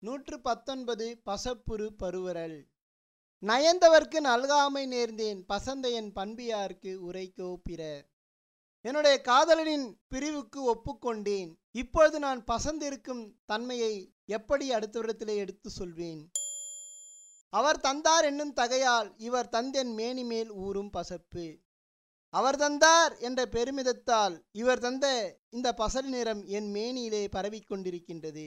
நூற்று பத்தொன்பது பசப்புரு பருவரல் நயந்தவர்க்கு நல்காமை நேர்ந்தேன் பசந்தையன் பண்பியார்க்கு உரைக்கோ பிற என்னுடைய காதலனின் பிரிவுக்கு ஒப்புக்கொண்டேன் இப்பொழுது நான் பசந்திருக்கும் தன்மையை எப்படி அடுத்தவரிடத்திலே எடுத்து சொல்வேன் அவர் தந்தார் என்னும் தகையால் இவர் தந்தென் மேனி மேல் ஊறும் பசப்பு அவர் தந்தார் என்ற பெருமிதத்தால் இவர் தந்த இந்த பசல் நிறம் என் மேனியிலே பரவிக்கொண்டிருக்கின்றது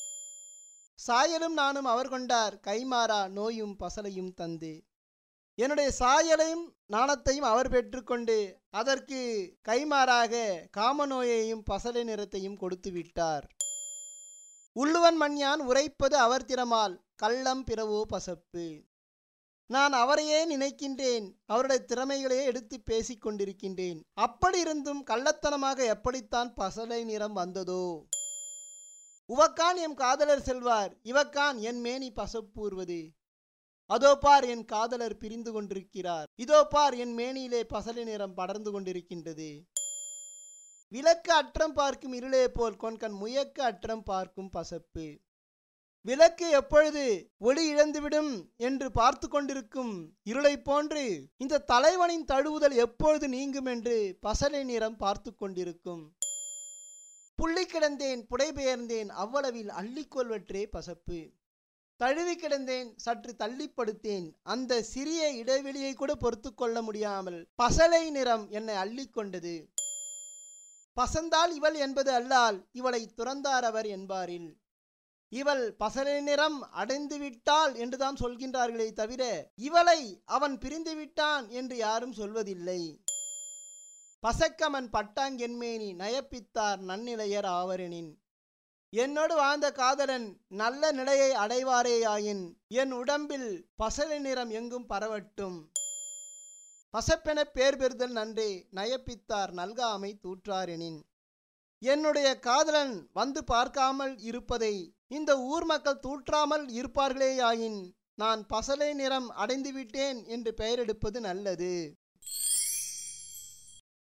சாயலும் நானும் அவர் கொண்டார் கைமாறா நோயும் பசலையும் தந்து என்னுடைய சாயலையும் நாணத்தையும் அவர் பெற்றுக்கொண்டு அதற்கு கைமாறாக காமநோயையும் பசலை நிறத்தையும் கொடுத்து விட்டார் உள்ளுவன் மண்யான் உரைப்பது அவர் திறமால் கள்ளம் பிறவோ பசப்பு நான் அவரையே நினைக்கின்றேன் அவருடைய திறமைகளையே எடுத்து பேசிக் கொண்டிருக்கின்றேன் அப்படி இருந்தும் கள்ளத்தனமாக எப்படித்தான் பசலை நிறம் வந்ததோ உவக்கான் எம் காதலர் செல்வார் இவக்கான் என் மேனி பசப்பூர்வது அதோ பார் என் காதலர் பிரிந்து கொண்டிருக்கிறார் இதோ பார் என் மேனியிலே பசலை நிறம் படர்ந்து கொண்டிருக்கின்றது விளக்கு அற்றம் பார்க்கும் இருளே போல் கொன்கண் முயக்கு அற்றம் பார்க்கும் பசப்பு விளக்கு எப்பொழுது ஒளி இழந்துவிடும் என்று பார்த்து கொண்டிருக்கும் இருளைப் போன்று இந்த தலைவனின் தழுவுதல் எப்பொழுது நீங்கும் என்று பசலை நிறம் பார்த்து கொண்டிருக்கும் புள்ளி கிடந்தேன் புடைபெயர்ந்தேன் அவ்வளவில் அள்ளிக்கொள்வற்றே பசப்பு தழுவி கிடந்தேன் சற்று தள்ளிப்படுத்தேன் அந்த சிறிய இடைவெளியை கூட பொறுத்து கொள்ள முடியாமல் பசலை நிறம் என்னை அள்ளிக்கொண்டது பசந்தால் இவள் என்பது அல்லால் இவளை துறந்தார் அவர் என்பாரில் இவள் பசலை நிறம் அடைந்து விட்டாள் என்றுதான் சொல்கின்றார்களே தவிர இவளை அவன் பிரிந்து விட்டான் என்று யாரும் சொல்வதில்லை பசக்கமன் பட்டாங்கென்மேனி நயப்பித்தார் நன்னிலையர் ஆவரெனின் என்னோடு வாழ்ந்த காதலன் நல்ல நிலையை அடைவாரேயாயின் என் உடம்பில் பசலை நிறம் எங்கும் பரவட்டும் பசப்பென பேர் பெறுதல் நன்றே நயப்பித்தார் நல்காமை தூற்றாரெனின் என்னுடைய காதலன் வந்து பார்க்காமல் இருப்பதை இந்த ஊர் மக்கள் தூற்றாமல் இருப்பார்களேயாயின் நான் பசலை நிறம் அடைந்து விட்டேன் என்று பெயரெடுப்பது நல்லது